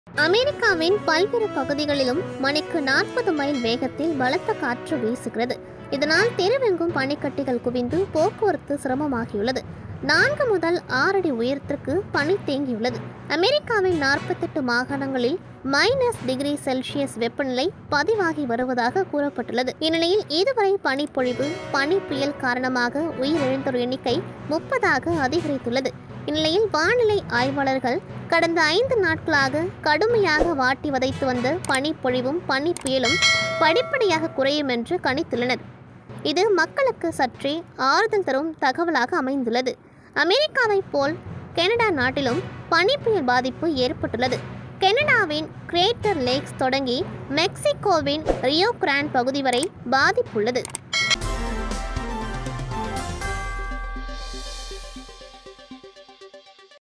அமெரிக்காவின் பல்வேறு பகுதிகளிலும் மணிக்கு நாற்பது மைல் வேகத்தில் பலத்த காற்று வீசுகிறது இதனால் தெருவெங்கும் பனிக்கட்டிகள் குவிந்து போக்குவரத்து சிரமமாகியுள்ளது நான்கு முதல் ஆறு அடி உயரத்திற்கு பனி தேங்கியுள்ளது அமெரிக்காவின் நாற்பத்தெட்டு மாகாணங்களில் மைனஸ் டிகிரி செல்சியஸ் வெப்பநிலை பதிவாகி வருவதாக கூறப்பட்டுள்ளது இந்நிலையில் இதுவரை பனிப்பொழிவு பனி புயல் காரணமாக உயிரிழந்தோர் எண்ணிக்கை முப்பதாக அதிகரித்துள்ளது இந்நிலையில் வானிலை ஆய்வாளர்கள் கடந்த ஐந்து நாட்களாக கடுமையாக வாட்டி வதைத்து வந்த பனிப்பொழிவும் பனி புயலும் படிப்படியாக குறையும் என்று கணித்துள்ளனர் இது மக்களுக்கு சற்றே ஆறுதல் தரும் தகவலாக அமைந்துள்ளது அமெரிக்காவைப் போல் கனடா நாட்டிலும் பனி புயல் பாதிப்பு ஏற்பட்டுள்ளது கனடாவின் கிரேட்டர் லேக்ஸ் தொடங்கி மெக்சிகோவின் ரியோ கிராண்ட் பகுதி வரை பாதிப்புள்ளது